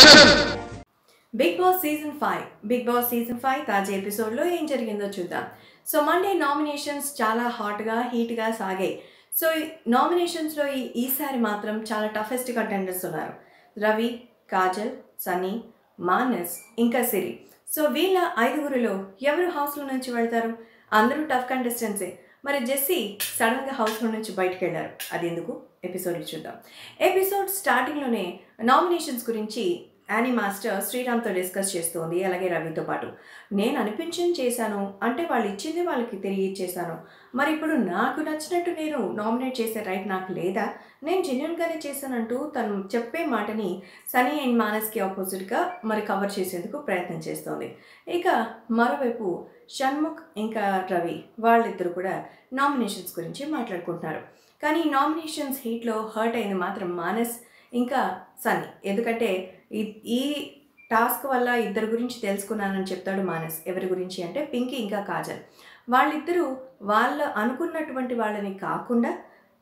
madam big boss season five big boss season five తాజా ఎపిసోడ్లో ఏం జరిగిందో చూద్దాం సో మండే నామినేషన్స్ చాలా హాట్గా హీట్గా సాగాయి సో ఈ నామినేషన్స్లో ఈ ఈసారి మాత్రం చాలా టఫెస్ట్ కంటెండర్స్ ఉన్నారు రవి కాజల్ సన్నీ మానస్ ఇంకా సిరి సో వీళ్ళ ఐదుగురిలో ఎవరు హౌస్లో నుంచి వెళ్తారు అందరూ టఫ్ కంటెస్టెంట్సే మరి జెస్సీ సడన్గా హౌస్లో నుంచి బయటకు వెళ్ళారు అది ఎందుకు ఎపిసోడ్లు చూద్దాం ఎపిసోడ్ స్టార్టింగ్లోనే నామినేషన్స్ గురించి యానీ మాస్టర్ శ్రీరామ్తో డిస్కస్ చేస్తోంది అలాగే రవితో పాటు నేను అనిపించింది చేశాను అంటే వాళ్ళు ఇచ్చింది వాళ్ళకి తిరిగి ఇచ్చేసాను మరి ఇప్పుడు నాకు నచ్చినట్టు నేను నామినేట్ చేసే రైట్ నాకు లేదా నేను జెన్యున్గానే చేశానంటూ తను చెప్పే మాటని సనీ అండ్ మానస్కి ఆపోజిట్గా మరి కవర్ చేసేందుకు ప్రయత్నం చేస్తోంది ఇక మరోవైపు షణ్ముఖ్ ఇంకా రవి వాళ్ళిద్దరు కూడా నామినేషన్స్ గురించి మాట్లాడుకుంటున్నారు కానీ ఈ నామినేషన్స్ హీట్లో హర్ట్ అయింది మాత్రం మానస్ ఇంకా సన్నీ ఎందుకంటే ఈ- ఈ టాస్క్ వల్ల ఇద్దరు గురించి తెలుసుకున్నానని చెప్తాడు మానస్ ఎవరి గురించి అంటే పింకీ ఇంకా కాజల్ వాళ్ళిద్దరూ వాళ్ళ అనుకున్నటువంటి వాళ్ళని కాకుండా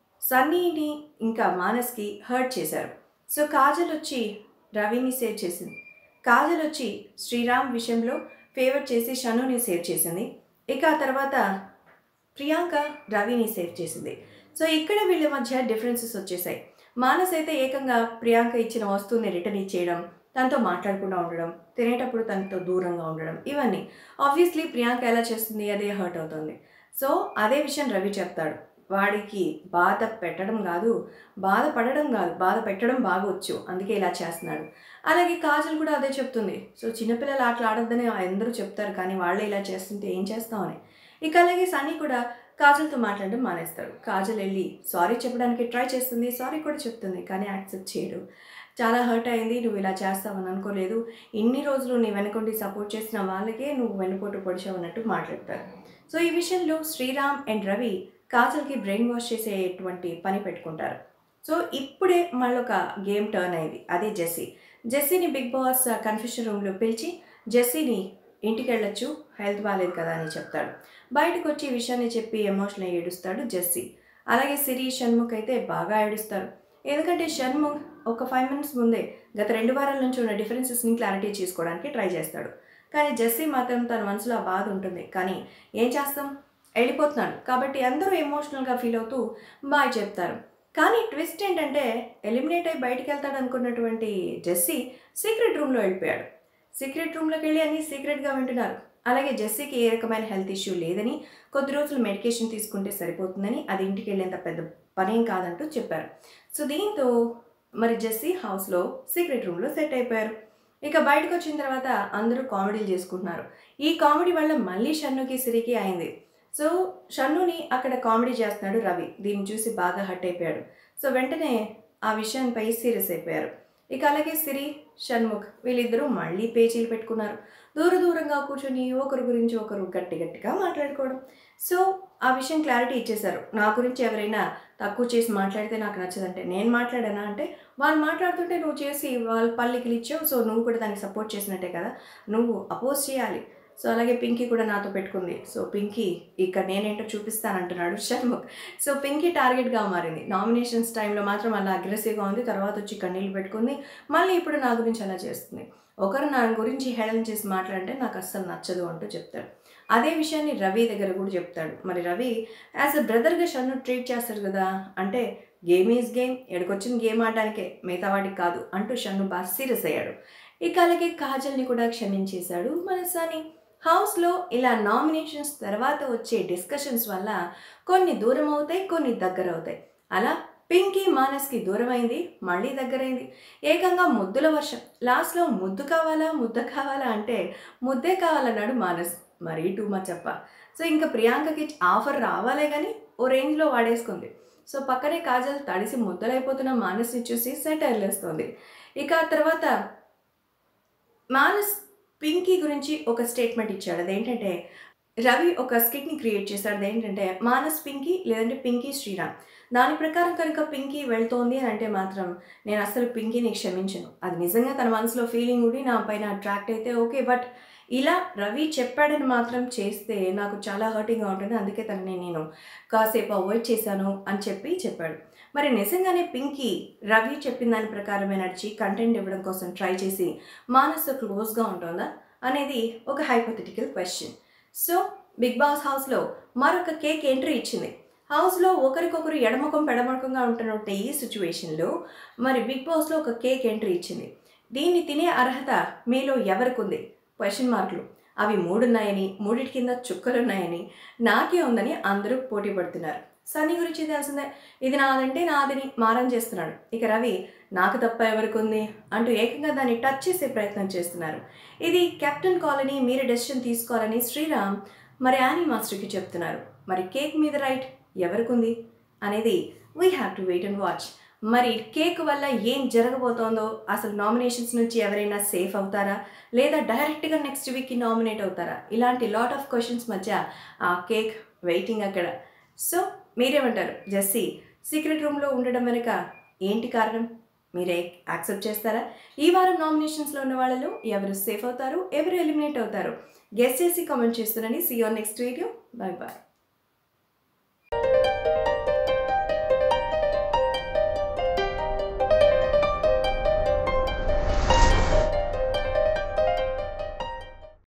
సన్నీని ఇంకా మానస్కి హర్ట్ చేశారు సో కాజల్ వచ్చి రవిని సేవ్ చేసింది కాజల్ వచ్చి శ్రీరామ్ విషయంలో ఫేవర్ చేసి షనుని సేవ్ చేసింది ఇక ఆ తర్వాత ప్రియాంక రవిని సేవ్ చేసింది సో ఇక్కడ వీళ్ళ మధ్య డిఫరెన్సెస్ వచ్చేసాయి మానస్ అయితే ఏకంగా ప్రియాంక ఇచ్చిన వస్తువుని రిటర్న్ ఇచ్చేయడం తనతో మాట్లాడకుండా ఉండడం తినేటప్పుడు తనతో దూరంగా ఉండడం ఇవన్నీ ఆబ్వియస్లీ ప్రియాంక ఎలా చేస్తుంది అదే హర్ట్ అవుతుంది సో అదే విషయం రవి చెప్తాడు వాడికి బాధ పెట్టడం కాదు బాధ పడడం కాదు బాధ పెట్టడం బాగా వచ్చు అందుకే ఇలా చేస్తున్నాడు అలాగే కాజల్ కూడా అదే చెప్తుంది సో చిన్నపిల్లలు ఆటలు ఆడొద్దని అందరూ చెప్తారు కానీ వాళ్ళే ఇలా చేస్తుంటే ఏం చేస్తామని ఇక అలాగే సన్నీ కూడా కాజల్తో మాట్లాడడం మానేస్తాడు కాజల్ వెళ్ళి సారీ చెప్పడానికి ట్రై చేస్తుంది సారీ కూడా చెప్తుంది కానీ యాక్సెప్ట్ చేయడు చాలా హర్ట్ అయింది నువ్వు ఇలా చేస్తావని అనుకోలేదు ఇన్ని రోజులు నీ వెనకుండి సపోర్ట్ చేసిన వాళ్ళకే నువ్వు వెనుపోటు పొడిచావు అన్నట్టు మాట్లాడతారు సో ఈ విషయంలో శ్రీరామ్ అండ్ రవి కాజల్కి బ్రెయిన్ వాష్ చేసేటువంటి పని పెట్టుకుంటారు సో ఇప్పుడే మళ్ళీ ఒక గేమ్ టర్న్ అయింది అదే జెస్సీ జెస్సీని బిగ్ బాస్ కన్ఫ్యూషన్ రూమ్లో పిలిచి జెస్సీని ఇంటికి వెళ్ళొచ్చు హెల్త్ బాగాలేదు కదా అని చెప్తాడు బయటకు వచ్చి ఈ విషయాన్ని చెప్పి ఎమోషనల్ ఏడుస్తాడు జెస్సీ అలాగే సిరి షణ్ముఖ్ అయితే బాగా ఏడుస్తారు ఎందుకంటే షణ్ముఖ్ ఒక ఫైవ్ మినిట్స్ ముందే గత రెండు వారాల నుంచి ఉన్న డిఫరెన్సెస్ని క్లారిటీ చేసుకోవడానికి ట్రై చేస్తాడు కానీ జెస్సీ మాత్రం తన మనసులో ఆ బాధ ఉంటుంది కానీ ఏం చేస్తాం వెళ్ళిపోతున్నాడు కాబట్టి అందరూ ఎమోషనల్గా ఫీల్ అవుతూ బాయ్ చెప్తారు కానీ ట్విస్ట్ ఏంటంటే ఎలిమినేట్ అయి బయటికి వెళ్తాడు అనుకున్నటువంటి జెస్సీ సీక్రెట్ రూమ్లో వెళ్ళిపోయాడు సీక్రెట్ రూమ్లోకి వెళ్ళి అన్నీ సీక్రెట్గా వింటున్నారు అలాగే జెస్సీకి ఏ రకమైన హెల్త్ ఇష్యూ లేదని కొద్ది రోజులు మెడికేషన్ తీసుకుంటే సరిపోతుందని అది ఇంటికి వెళ్ళేంత పెద్ద పనేం కాదంటూ చెప్పారు సో దీంతో మరి జెస్సీ హౌస్లో సీక్రెట్ రూమ్లో సెట్ అయిపోయారు ఇక బయటకు వచ్చిన తర్వాత అందరూ కామెడీలు చేసుకుంటున్నారు ఈ కామెడీ వల్ల మళ్ళీ షన్నుకి సిరికి అయింది సో షన్నుని అక్కడ కామెడీ చేస్తున్నాడు రవి దీన్ని చూసి బాగా హర్ట్ అయిపోయాడు సో వెంటనే ఆ విషయంపై సీరియస్ అయిపోయారు ఇక అలాగే సిరి షణ్ముఖ్ వీళ్ళిద్దరూ మళ్ళీ పేచీలు పెట్టుకున్నారు దూర దూరంగా కూర్చొని ఒకరి గురించి ఒకరు గట్టి గట్టిగా మాట్లాడుకోవడం సో ఆ విషయం క్లారిటీ ఇచ్చేశారు నా గురించి ఎవరైనా తక్కువ చేసి మాట్లాడితే నాకు నచ్చదంటే నేను మాట్లాడానా అంటే వాళ్ళు మాట్లాడుతుంటే నువ్వు చేసి వాళ్ళ పల్లికి ఇచ్చావు సో నువ్వు కూడా దానికి సపోర్ట్ చేసినట్టే కదా నువ్వు అపోజ్ చేయాలి సో అలాగే పింకీ కూడా నాతో పెట్టుకుంది సో పింకీ ఇక్కడ నేనేంటో చూపిస్తానంటున్నాడు షణ్ముఖ్ సో పింకీ టార్గెట్గా మారింది నామినేషన్స్ టైంలో మాత్రం అలా అగ్రెసివ్గా ఉంది తర్వాత వచ్చి కన్నీళ్ళు పెట్టుకుంది మళ్ళీ ఇప్పుడు నా గురించి అలా చేస్తుంది ఒకరు నా గురించి హేళన చేసి మాట్లాడితే నాకు అస్సలు నచ్చదు అంటూ చెప్తాడు అదే విషయాన్ని రవి దగ్గర కూడా చెప్తాడు మరి రవి యాజ్ అ బ్రదర్గా షన్ను ట్రీట్ చేస్తాడు కదా అంటే గేమ్ ఈజ్ గేమ్ ఎడకొచ్చిన గేమ్ ఆడడానికే మిగతా వాటికి కాదు అంటూ షన్ను బాగా సీరియస్ అయ్యాడు ఇక అలాగే కాజల్ని కూడా క్షమించేశాడు మన సని హౌస్లో ఇలా నామినేషన్స్ తర్వాత వచ్చే డిస్కషన్స్ వల్ల కొన్ని దూరం అవుతాయి కొన్ని దగ్గర అవుతాయి అలా పింకీ మానస్కి దూరమైంది మళ్ళీ దగ్గరైంది ఏకంగా ముద్దుల వర్షం లాస్ట్లో ముద్దు కావాలా ముద్ద కావాలా అంటే ముద్దే కావాలన్నాడు మానస్ మరీ టూ మచ్ అప్ప సో ఇంకా ప్రియాంకకి ఆఫర్ రావాలే కానీ ఓ రేంజ్లో వాడేసుకుంది సో పక్కనే కాజల్ తడిసి ముద్దలైపోతున్న మానస్ని చూసి సెటైర్లేస్తుంది ఇక ఆ తర్వాత మానస్ పింకీ గురించి ఒక స్టేట్మెంట్ ఇచ్చాడు అదేంటంటే రవి ఒక స్కిట్ని క్రియేట్ చేశాడు అదేంటంటే మానస్ పింకీ లేదంటే పింకీ శ్రీరామ్ దాని ప్రకారం కనుక పింకీ వెళ్తోంది అని అంటే మాత్రం నేను అసలు పింకీని క్షమించను అది నిజంగా తన మనసులో ఫీలింగ్ ఉండి నా పైన అట్రాక్ట్ అయితే ఓకే బట్ ఇలా రవి చెప్పాడని మాత్రం చేస్తే నాకు చాలా హర్టింగ్గా ఉంటుంది అందుకే తనని నేను కాసేపు అవాయిడ్ చేశాను అని చెప్పి చెప్పాడు మరి నిజంగానే పింకీ రవి చెప్పిన దాని ప్రకారమే నడిచి కంటెంట్ ఇవ్వడం కోసం ట్రై చేసి మానస్తో క్లోజ్గా ఉంటుందా అనేది ఒక hypothetical question so big boss హౌస్లో మరొక కేక్ ఎంట్రీ ఇచ్చింది హౌస్లో ఒకరికొకరు ఎడమకం పెడమకంగా ఉంటున్నట్టు ఈ సిచ్యువేషన్లో మరి బిగ్ బాస్లో ఒక కేక్ ఎంట్రీ ఇచ్చింది దీన్ని తినే అర్హత మీలో ఎవరికి ఉంది క్వశ్చన్ మార్కులు అవి మూడున్నాయని మూడిటి కింద చుక్కలున్నాయని నాకే ఉందని అందరూ పోటీ పడుతున్నారు సన్నీ గురించి తెలిసిందే ఇది నాదంటే నాదిని మారం చేస్తున్నాడు ఇక రవి నాకు తప్ప ఎవరికి ఉంది అంటూ ఏకంగా దాన్ని టచ్ చేసే ప్రయత్నం చేస్తున్నారు ఇది కెప్టెన్ కాలనీ మీరు డెసిషన్ తీసుకోవాలని శ్రీరామ్ మరి యానీ మాస్టర్కి చెప్తున్నారు మరి కేక్ మీద రైట్ ఎవరికి ఉంది అనేది we have to wait and watch మరి కేక్ వల్ల ఏం జరగబోతోందో అసలు నామినేషన్స్ నుంచి ఎవరైనా సేఫ్ అవుతారా లేదా డైరెక్ట్గా నెక్స్ట్ వీక్కి నామినేట్ అవుతారా ఇలాంటి లాట్ ఆఫ్ క్వశ్చన్స్ మధ్య ఆ కేక్ వెయిటింగ్ అక్కడ సో మీరేమంటారు జెస్సీ సీక్రెట్ రూమ్లో ఉండడం వెనుక ఏంటి కారణం మీరే యాక్సెప్ట్ చేస్తారా ఈ వారం నామినేషన్స్లో ఉన్న వాళ్ళలో ఎవరు సేఫ్ అవుతారు ఎవరు ఎలిమినేట్ అవుతారు గెస్ట్ చేసి కామెంట్ చేస్తున్నారని see on next video bye bye